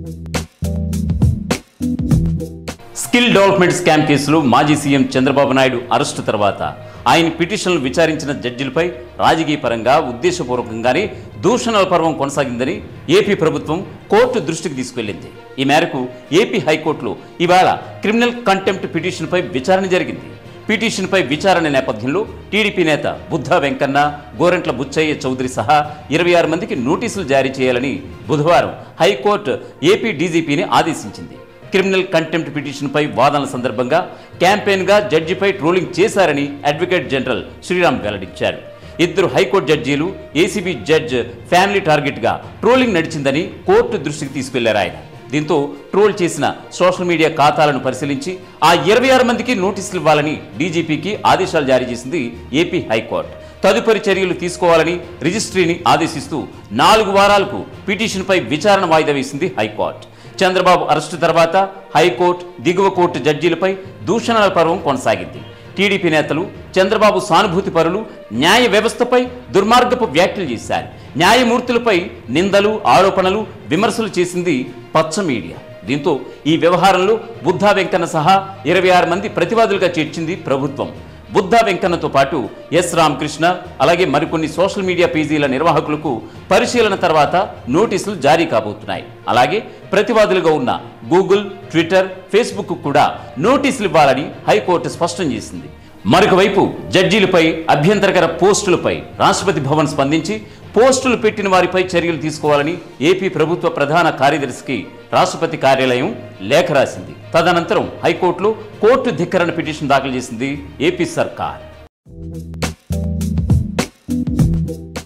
skill development scam కేసులో మాజీ CM Chandrababu Naidu arrest తర్వాత ఆయన పిటిషన్లు విచారించిన జడ్జిలపై రాజకీయ పరంగా ఉద్దేశపూర్వకంగానే దూషణల పర్వం కొనసాగిందని ఏపీ ప్రభుత్వం కోర్టు దృష్టికి తీసుకెళ్లింది ఈ మేరకు ఏపీ హైకోర్టులో ఇవాళ క్రిమినల్ కంటెంప్ట్ పిటిషన్పై విచారణ జరిగింది పిటిషన్పై విచారణ నేపథ్యంలో టీడీపీ నేత బుద్ధా వెంకన్న గోరెంట్ల బుచ్చయ్య చౌదరి సహా ఇరవై ఆరు మందికి నోటీసులు జారీ చేయాలని బుధవారం హైకోర్టు ఏపీ డీజీపీని ఆదేశించింది క్రిమినల్ కంటెంప్ట్ పిటిషన్పై వాదనల సందర్భంగా క్యాంపెయిన్గా జడ్జిపై ట్రోలింగ్ చేశారని అడ్వకేట్ జనరల్ శ్రీరామ్ వెల్లడించారు ఇద్దరు హైకోర్టు జడ్జీలు ఏసీబీ జడ్జ్ ఫ్యామిలీ టార్గెట్గా ట్రోలింగ్ నడిచిందని కోర్టు దృష్టికి తీసుకెళ్లారు ఆయన దీంతో ట్రోల్ చేసిన సోషల్ మీడియా ఖాతాలను పరిశీలించి ఆ ఇరవై ఆరు మందికి నోటీసులు ఇవ్వాలని డీజీపీకి ఆదేశాలు జారీ చేసింది ఏపీ హైకోర్టు తదుపరి చర్యలు తీసుకోవాలని రిజిస్ట్రీని ఆదేశిస్తూ నాలుగు వారాలకు పిటిషన్పై విచారణ వాయిదా వేసింది హైకోర్టు చంద్రబాబు అరెస్టు తర్వాత హైకోర్టు దిగువ కోర్టు జడ్జీలపై దూషణల పర్వం కొనసాగింది టీడీపీ నేతలు చంద్రబాబు సానుభూతి పరులు న్యాయ వ్యవస్థపై దుర్మార్గపు వ్యాఖ్యలు చేశారు న్యాయమూర్తులపై నిందలు ఆరోపణలు విమర్శలు చేసింది పచ్చ మీడియా దీంతో ఈ వ్యవహారంలో బుద్ధా వెంకన్న సహా ఇరవై ఆరు మంది ప్రతివాదులుగా చేర్చింది ప్రభుత్వం బుద్ధా వెంకన్నతో పాటు ఎస్ రామకృష్ణ అలాగే మరికొన్ని సోషల్ మీడియా పేజీల నిర్వాహకులకు పరిశీలన తర్వాత నోటీసులు జారీ కాబోతున్నాయి అలాగే ప్రతివాదులుగా ఉన్న గూగుల్ ట్విట్టర్ ఫేస్బుక్ కూడా నోటీసులు ఇవ్వాలని హైకోర్టు స్పష్టం చేసింది మరొక వైపు జడ్జీలపై అభ్యంతరకర పోస్టులపై రాష్ట్రపతి భవన్ స్పందించి పోస్టులు పెట్టిన వారిపై చర్యలు తీసుకోవాలని ఏపీ ప్రభుత్వ ప్రధాన కార్యదర్శికి రాష్ట్రపతి కార్యాలయం లేఖ రాసింది తదనంతరం హైకోర్టులో కోర్టు ధిక్కరణ పిటిషన్ దాఖలు చేసింది ఏపీ సర్కార్